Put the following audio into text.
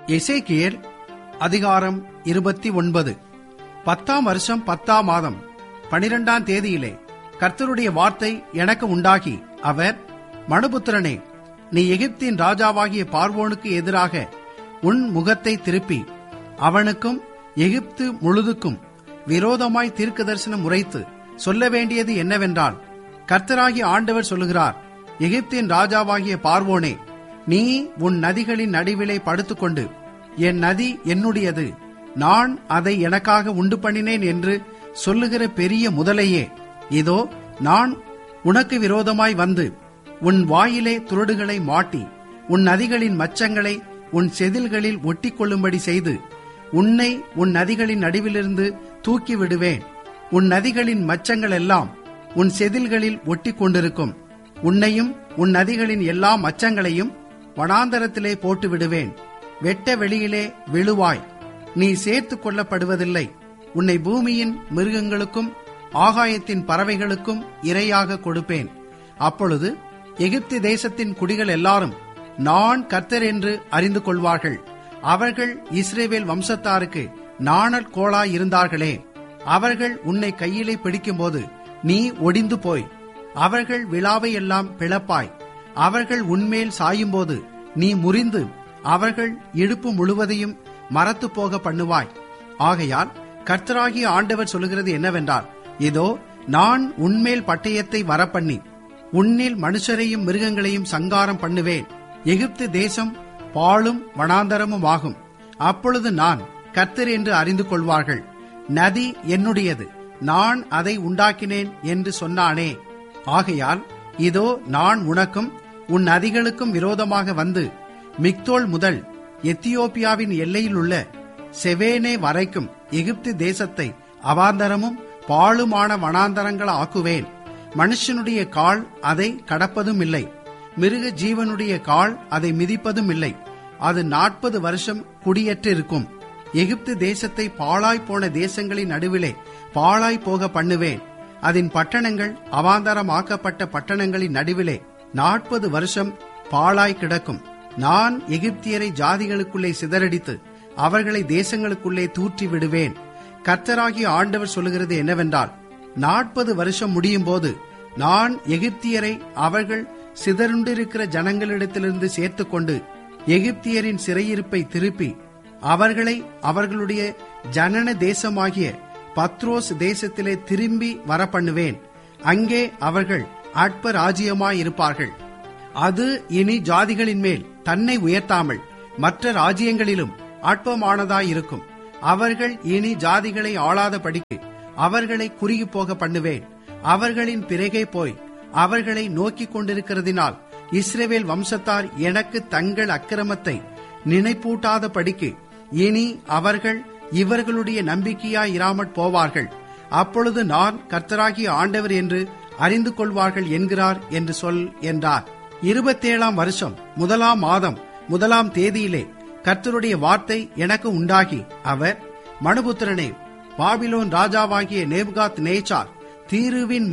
எசேக்கியேல் அதிகாரம் இருபத்தி ஒன்பது பத்தாம் வருஷம் பத்தாம் மாதம் பனிரெண்டாம் தேதியிலே கர்த்தருடைய வார்த்தை எனக்கு உண்டாகி அவர் மனுபுத்திரனே நீ எகிப்தின் ராஜாவாகிய பார்வோனுக்கு எதிராக உன் முகத்தை திருப்பி அவனுக்கும் எகிப்து முழுதுக்கும் விரோதமாய் தீர்க்க தரிசனம் உரைத்து சொல்ல வேண்டியது என்னவென்றால் கர்த்தராகிய ஆண்டவர் சொல்லுகிறார் எகிப்தின் ராஜாவாகிய பார்வோனே நீ உன் நதிகளின் நடுவிலே படுத்துக்கொண்டு என் நதி என்னுடையது நான் அதை எனக்காக உண்டு பண்ணினேன் என்று சொல்லுகிற பெரிய முதலையே இதோ நான் உனக்கு விரோதமாய் வந்து உன் வாயிலே துருடுகளை மாட்டி உன் நதிகளின் மச்சங்களை உன் செதில்களில் ஒட்டிக்கொள்ளும்படி செய்து உன்னை உன் நதிகளின் நடுவிலிருந்து தூக்கி விடுவேன் உன் நதிகளின் மச்சங்கள் எல்லாம் உன் செதில்களில் ஒட்டி கொண்டிருக்கும் உன்னையும் உன் நதிகளின் எல்லா மச்சங்களையும் வனாந்தரத்திலே போட்டு விடுவேன் வெட்ட வெளியிலே விழுவாய் நீ சேர்த்து கொள்ளப்படுவதில்லை உன்னை பூமியின் மிருகங்களுக்கும் ஆகாயத்தின் பறவைகளுக்கும் இரையாக கொடுப்பேன் அப்பொழுது எகிப்து தேசத்தின் குடிகள் எல்லாரும் நான் கர்த்தர் என்று அறிந்து கொள்வார்கள் அவர்கள் இஸ்ரேவேல் வம்சத்தாருக்கு நாணல் கோளாய் இருந்தார்களே அவர்கள் உன்னை கையிலே பிடிக்கும்போது நீ ஒடிந்து போய் அவர்கள் விழாவை எல்லாம் பிளப்பாய் அவர்கள் உன்மேல் சாயும்போது நீ முறிந்து அவர்கள் இடுப்பு முழுவதையும் மரத்து போக பண்ணுவாய் ஆகையால் கர்த்தராகிய ஆண்டவர் சொல்லுகிறது என்னவென்றால் இதோ நான் உன்மேல் பட்டயத்தை வரப்பண்ணி உன்னில் மனுஷரையும் மிருகங்களையும் சங்காரம் பண்ணுவேன் எகிப்து தேசம் பாழும் வனாந்தரமும் ஆகும் அப்பொழுது நான் கர்த்தர் என்று அறிந்து கொள்வார்கள் நதி என்னுடையது நான் அதை உண்டாக்கினேன் என்று சொன்னானே ஆகையால் இதோ நான் உனக்கும் உன் நதிகளுக்கும் விரோதமாக வந்து மிக்தோல் முதல் எத்தியோப்பியாவின் எல்லையில் உள்ள செவேனே வரைக்கும் எகிப்து தேசத்தை அவாந்தரமும் பாழுமான வனாந்தரங்கள் ஆக்குவேன் மனுஷனுடைய கால் அதை கடப்பதும் இல்லை மிருக ஜீவனுடைய கால் அதை மிதிப்பதும் இல்லை அது நாற்பது வருஷம் குடியேற்றிருக்கும் எகிப்து தேசத்தை பாழாய் போன தேசங்களின் நடுவிலே பாழாய் போக பண்ணுவேன் அதன் பட்டணங்கள் அவாந்தரமாக்கப்பட்ட பட்டணங்களின் நடுவிலே நாற்பது வருஷம் பாழாய் கிடக்கும் நான் எகிப்தியரை ஜாதிகளுக்குள்ளே சிதறடித்து அவர்களை தேசங்களுக்குள்ளே தூற்றி விடுவேன் கர்த்தராகிய ஆண்டவர் சொல்லுகிறது என்னவென்றால் நாற்பது வருஷம் முடியும் போது நான் எகிப்தியரை அவர்கள் சிதறுண்டிருக்கிற ஜனங்களிடத்திலிருந்து சேர்த்துக்கொண்டு எகிப்தியரின் சிறையிருப்பை திருப்பி அவர்களை அவர்களுடைய ஜனன தேசமாகிய பத்ரோஸ் தேசத்திலே திரும்பி வரப்பண்ணுவேன் அங்கே அவர்கள் அற்ப ராஜ்யமாயிருப்பார்கள் அது இனி ஜாதிகளின் மேல் தன்னை உயர்த்தாமல் மற்ற ராஜ்யங்களிலும் அற்பமானதாயிருக்கும் அவர்கள் இனி ஜாதிகளை ஆளாதபடிக்கு அவர்களை குறுகி போக பண்ணுவேன் அவர்களின் பிறகே போய் அவர்களை நோக்கிக் கொண்டிருக்கிறதினால் இஸ்ரேவேல் வம்சத்தார் எனக்கு தங்கள் அக்கிரமத்தை நினைப்பூட்டாதபடிக்கு இனி அவர்கள் இவர்களுடைய நம்பிக்கையாய் இராமற் போவார்கள் அப்பொழுது நான் கர்த்தராகிய ஆண்டவர் என்று அறிந்து கொள்வார்கள் என்கிறார் என்று சொல் என்றார் இருபத்தேழாம் வருஷம் முதலாம் மாதம் முதலாம் தேதியிலே கர்த்தருடைய வார்த்தை எனக்கு உண்டாகி அவர் மனுபுத்திரனே பாபிலோன் ராஜாவாகிய நேபுகாத் நேச்சார் தீருவின்